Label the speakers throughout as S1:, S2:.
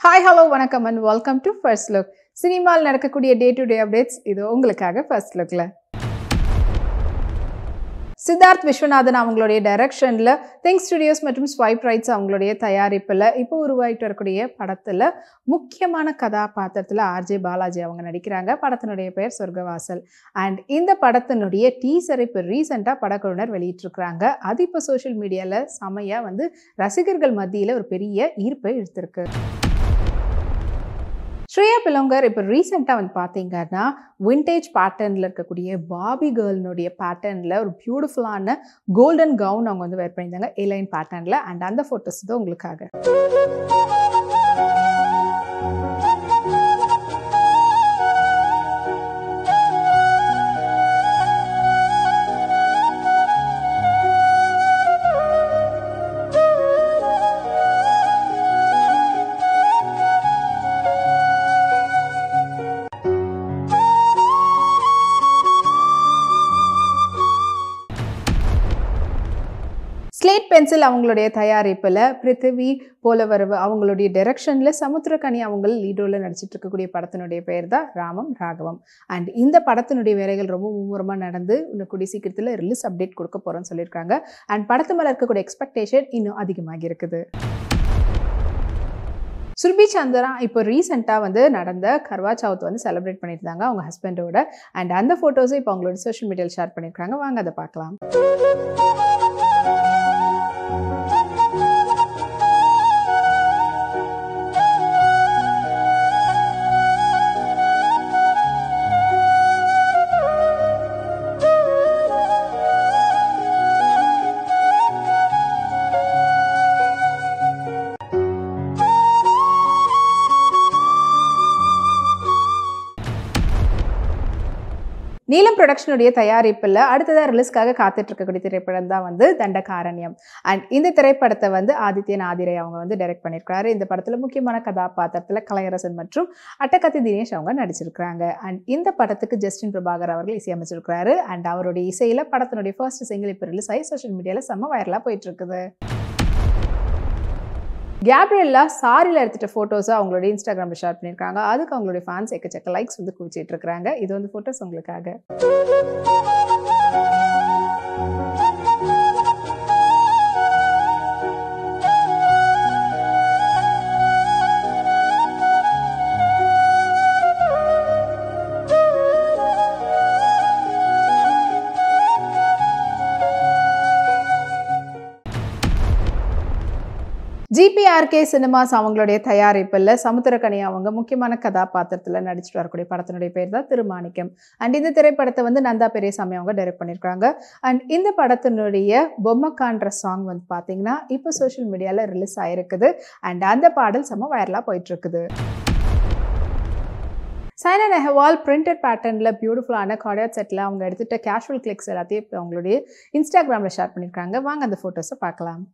S1: hi hello வணக்கம் and welcome to First Look சினிமாவில் நடக்கக்கூடிய டே டு டே அப்டேட்ஸ் இது உங்களுக்காக ஃபர்ஸ்ட் லுக்கில் சித்தார்த் விஸ்வநாதன் அவங்களுடைய டைரக்ஷனில் திங்க் ஸ்டுடியோஸ் மற்றும் ஸ்வைப் ரைட்ஸ் அவங்களுடைய தயாரிப்பில் இப்போ உருவாகிட்டு வரக்கூடிய படத்தில் முக்கியமான கதாபாத்திரத்தில் ஆர்ஜே பாலாஜி அவங்க நடிக்கிறாங்க படத்தினுடைய பெயர் சொர்க்கவாசல் அண்ட் இந்த படத்தினுடைய டீசர் இப்போ ரீசெண்டாக படக்குழுவினர் வெளியிட்டிருக்கிறாங்க அது இப்போ சோஷியல் மீடியாவில் செமையாக வந்து ரசிகர்கள் மத்தியில் ஒரு பெரிய ஈர்ப்பை இழுத்திருக்கு ஸ்ரேயா பிலோங்கர் இப்போ ரீசெண்டாக வந்து பார்த்தீங்கன்னா விண்டேஜ் பேட்டர்னில் இருக்கக்கூடிய பாபி கேர்ள்னுடைய பேட்டர்னில் ஒரு பியூட்டிஃபுல்லான கோல்டன் கவுன் அவங்க வந்து வேர் பண்ணியிருந்தாங்க ஏலைன் பேட்டர்னில் அண்ட் அந்த ஃபோட்டோஸ் தான் உங்களுக்காக ஸ்லேட் பென்சில் அவங்களுடைய தயாரிப்பில் பிருத்திவி போலவரவு அவங்களுடைய டைரக்ஷனில் சமுத்திரக்கனி அவங்க லீட் ரோலில் நடிச்சிட்டு இருக்கக்கூடிய படத்தினுடைய பெயர் தான் ராமம் ராகவம் அண்ட் இந்த படத்தினுடைய வேலைகள் ரொம்ப மும்முரமாக நடந்து இன்னும் கூடிய சீக்கிரத்தில் ரிலீஸ் அப்டேட் கொடுக்க போகிறோன்னு சொல்லியிருக்காங்க அண்ட் படத்து மேலே இருக்கக்கூடிய எக்ஸ்பெக்டேஷன் இன்னும் அதிகமாகி இருக்குது சுர்பி சந்திரா இப்போ ரீசெண்டாக வந்து நடந்த கர்வா சவுத் வந்து செலிப்ரேட் பண்ணியிருந்தாங்க அவங்க ஹஸ்பண்டோட அண்ட் அந்த ஃபோட்டோஸும் இப்போ அவங்களோட சோஷியல் மீடியாவில் ஷேர் பண்ணியிருக்காங்க வாங்க அதை பார்க்கலாம் நீலம் ப்ரொடக்ஷனுடைய தயாரிப்பில் அடுத்ததாக ரிலீஸ்க்காக காத்துட்டு இருக்கக்கூடிய திரைப்படம் தான் வந்து தண்டகாரண்யம் அண்ட் இந்த திரைப்படத்தை வந்து ஆதித்யன் ஆதிரை அவங்க வந்து டைரக்ட் பண்ணியிருக்காரு இந்த படத்தில் முக்கியமான கதாபாத்திரத்தில் கலையரசன் மற்றும் அட்டகத்தி தினேஷ் அவங்க நடிச்சிருக்கிறாங்க அண்ட் இந்த படத்துக்கு ஜஸ்டின் பிரபாகர் அவர்கள் இசையமைச்சிருக்கிறாரு அண்ட் அவருடைய இசையில் படத்தினுடைய ஃபர்ஸ்ட் சிங்கிள் இப்போ ரிலீஸ் ஆகி சோஷியல் மீடியாவில் செம்ம வைரலாக போயிட்டு இருக்குது கேப்ரியல்லா சாரியில் எடுத்துகிட்ட ஃபோட்டோஸை அவங்களுடைய இன்ஸ்டாகிராமில் ஷேர் பண்ணியிருக்காங்க அதுக்கு அவங்களுடைய ஃபேன்ஸ் எக்கச்சக்க லைக்ஸ் வந்து குவிச்சிட்டு இருக்கிறாங்க இது வந்து ஃபோட்டோஸ் உங்களுக்காக ஜிபிஆர்கே சினிமாஸ் அவங்களுடைய தயாரிப்பில் சமுத்திரக்கனி அவங்க முக்கியமான கதாபாத்திரத்தில் நடிச்சுட்டு வரக்கூடிய படத்தினுடைய பேர் தான் திருமாணிக்கம் அண்ட் இந்த திரைப்படத்தை வந்து நந்தா பெரியசாமி அவங்க டைரக்ட் பண்ணியிருக்காங்க அண்ட் இந்த படத்தினுடைய பொம்மக்கான்ற சாங் வந்து பார்த்தீங்கன்னா இப்போ சோஷியல் மீடியாவில் ரிலீஸ் ஆயிருக்குது அண்ட் அந்த பாடல் செம்ம வைரலாக போயிட்டுருக்குது சைனா நெஹவால் பிரிண்டட் பேட்டர்னில் பியூட்டிஃபுல்லான கார்டியாட் செட்டில் அவங்க எடுத்துகிட்ட கேஷுவல் கிளிக்ஸ் எல்லாத்தையும் இப்போ அவங்களுடைய இன்ஸ்டாகிராமில் ஷேர் பண்ணியிருக்காங்க வாங்க அந்த ஃபோட்டோஸை பார்க்கலாம்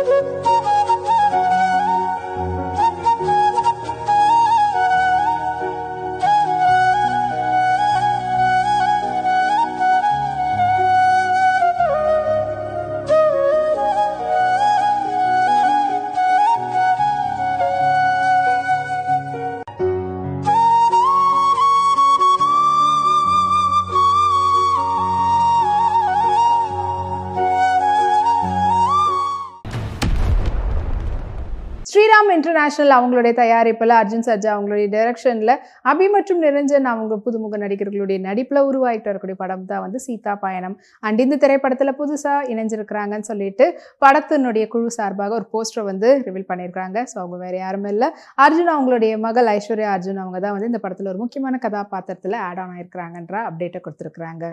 S1: ஸ்ரீராம் இன்டர்நேஷனல் அவங்களுடைய தயாரிப்பில் அர்ஜுன் சர்ஜா அவங்களுடைய டைரக்ஷனில் அபி மற்றும் நிரஞ்சன் அவங்க புதுமுக நடிகர்களுடைய நடிப்பில் உருவாகிட்டு வரக்கூடிய படம் தான் வந்து சீதா பயணம் அண்ட் இந்த திரைப்படத்தில் புதுசாக இணைஞ்சிருக்கிறாங்கன்னு சொல்லிட்டு படத்தினுடைய குழு சார்பாக ஒரு போஸ்டர் வந்து ரிவீல் பண்ணியிருக்காங்க ஸோ அவங்க வேறு யாருமே இல்லை அர்ஜுன் அவங்களுடைய மகள் ஐஸ்வர்யா அர்ஜுன் அவங்க தான் வந்து இந்த படத்தில் ஒரு முக்கியமான கதாபாத்திரத்தில் ஆட் ஆன் ஆயிருக்கிறாங்கன்ற அப்டேட்டை கொடுத்துருக்குறாங்க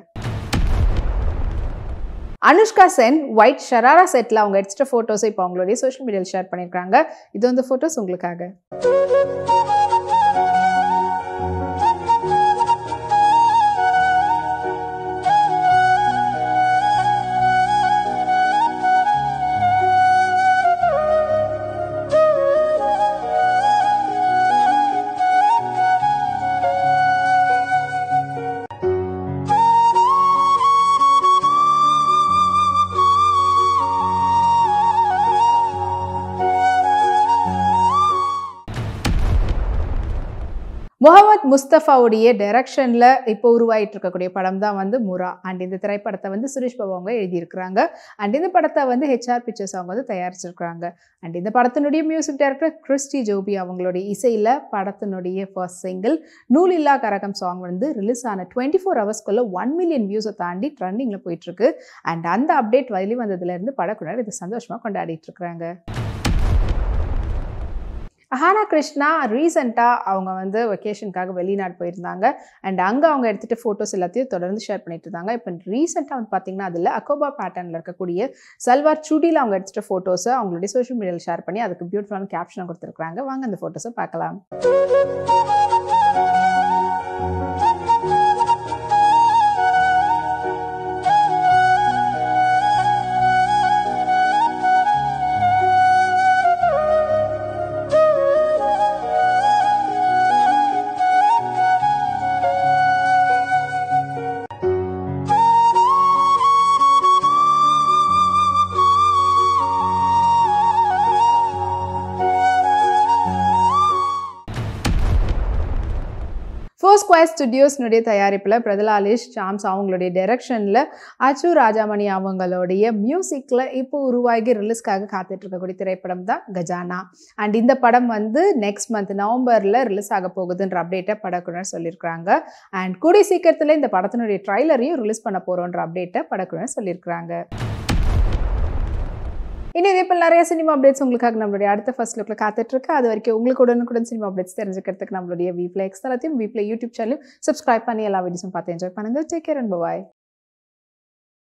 S1: அனுஷ்கா சென் ஒயிட் ஷராரா செட்டில் அவங்க எடுத்துட்ட ஃபோட்டோஸை இப்போ அவங்களுடைய சோஷியல் மீடியாவில் ஷேர் பண்ணியிருக்காங்க இது வந்து ஃபோட்டோஸ் உங்களுக்காக முகமது முஸ்தஃபாவுடைய டைரக்ஷனில் இப்போ உருவாயிட்டு இருக்கக்கூடிய படம் தான் வந்து முரா அண்ட் இந்த திரைப்படத்தை வந்து சுரேஷ் பாபு அவங்க எழுதியிருக்கிறாங்க அண்ட் இந்த படத்தை வந்து ஹெச்ஆர் பிக்சர்ஸ் அவங்க வந்து தயாரிச்சிருக்கிறாங்க அண்ட் இந்த படத்தினுடைய மியூசிக் டைரக்டர் கிறிஸ்டி ஜோபி அவங்களுடைய இசையில் படத்தினுடைய ஃபர்ஸ்ட் சிங்கிள் நூலில்லா கரகம் சாங் வந்து ரிலீஸ் ஆன டுவெண்ட்டி ஃபோர் ஹவர்ஸ்க்குள்ள ஒன் மில்லியன் வியூஸை தாண்டி ட்ரெண்டிங்கில் போயிட்டுருக்கு அண்ட் அந்த அப்டேட் வெளி வந்ததுலேருந்து படக்குனர் இது சந்தோஷமாக கொண்டாடிட்டு இருக்கிறாங்க அஹானா கிருஷ்ணா ரீசெண்டாக அவங்க வந்து வெக்கேஷனுக்காக வெளிநாடு போயிருந்தாங்க அண்ட் அங்கே அவங்க எடுத்துகிட்ட ஃபோட்டோஸ் எல்லாத்தையும் தொடர்ந்து ஷேர் பண்ணிட்டு இருந்தாங்க இப்போ ரீசெண்டாக வந்து பார்த்தீங்கன்னா அதில் அக்கோபா பேட்டர்னில் இருக்கக்கூடிய சல்வார் சுடியில் அவங்க எடுத்துகிட்ட ஃபோட்டோஸை அவங்களுடைய சோஷியல் மீடியாவில் ஷேர் பண்ணி அதுக்கு பியூட்டிஃபுல்லான கேப்ஷனை கொடுத்துருக்காங்க வாங்க அந்த ஃபோட்டோஸை பார்க்கலாம் ஃபோர் ஸ்கொயர் ஸ்டுடியோஸ்னுடைய தயாரிப்பில் பிரதலாலிஷ் சாம்ஸ் அவங்களுடைய டைரக்ஷனில் அச்சு ராஜாமணி அவங்களுடைய மியூசிக்கில் இப்போ உருவாகி ரிலீஸ்க்காக காத்துட்டு இருக்கக்கூடிய திரைப்படம் தான் கஜானா அண்ட் இந்த படம் வந்து நெக்ஸ்ட் மந்த் நவம்பரில் ரிலீஸ் ஆக போகுதுன்ற அப்டேட்டை படக்குனர் சொல்லியிருக்கிறாங்க அண்ட் கூடிய சீக்கிரத்தில் இந்த படத்தினுடைய ட்ரைலரையும் ரிலீஸ் பண்ண போகிறோன்ற அப்டேட்டை படக்குனர் சொல்லியிருக்கிறாங்க இன்னும் இதே போல் நிறைய சினிமா அப்டேட்ஸ் உங்களுக்காக நம்மளுடைய அடுத்த ஃபர்ஸ்ட் லுக்கில் காத்துட்டு இருக்கு அது வரைக்கும் உங்களுக்கு உடனுக்குடன் சினிமா அப்டேட்ஸ் தெரிஞ்சுக்கிறதுக்கு நம்மளுடைய வீப்ளே எக்ஸ் தளத்தையும் வீப்ளே யூடியூப் சேனலும் சப்ஸ்கிரைப் பண்ணி எல்லா வீடியோஸும் பார்த்து என்ஜாய் பண்ணுங்க டேக் கேர் அண்ட் பாய்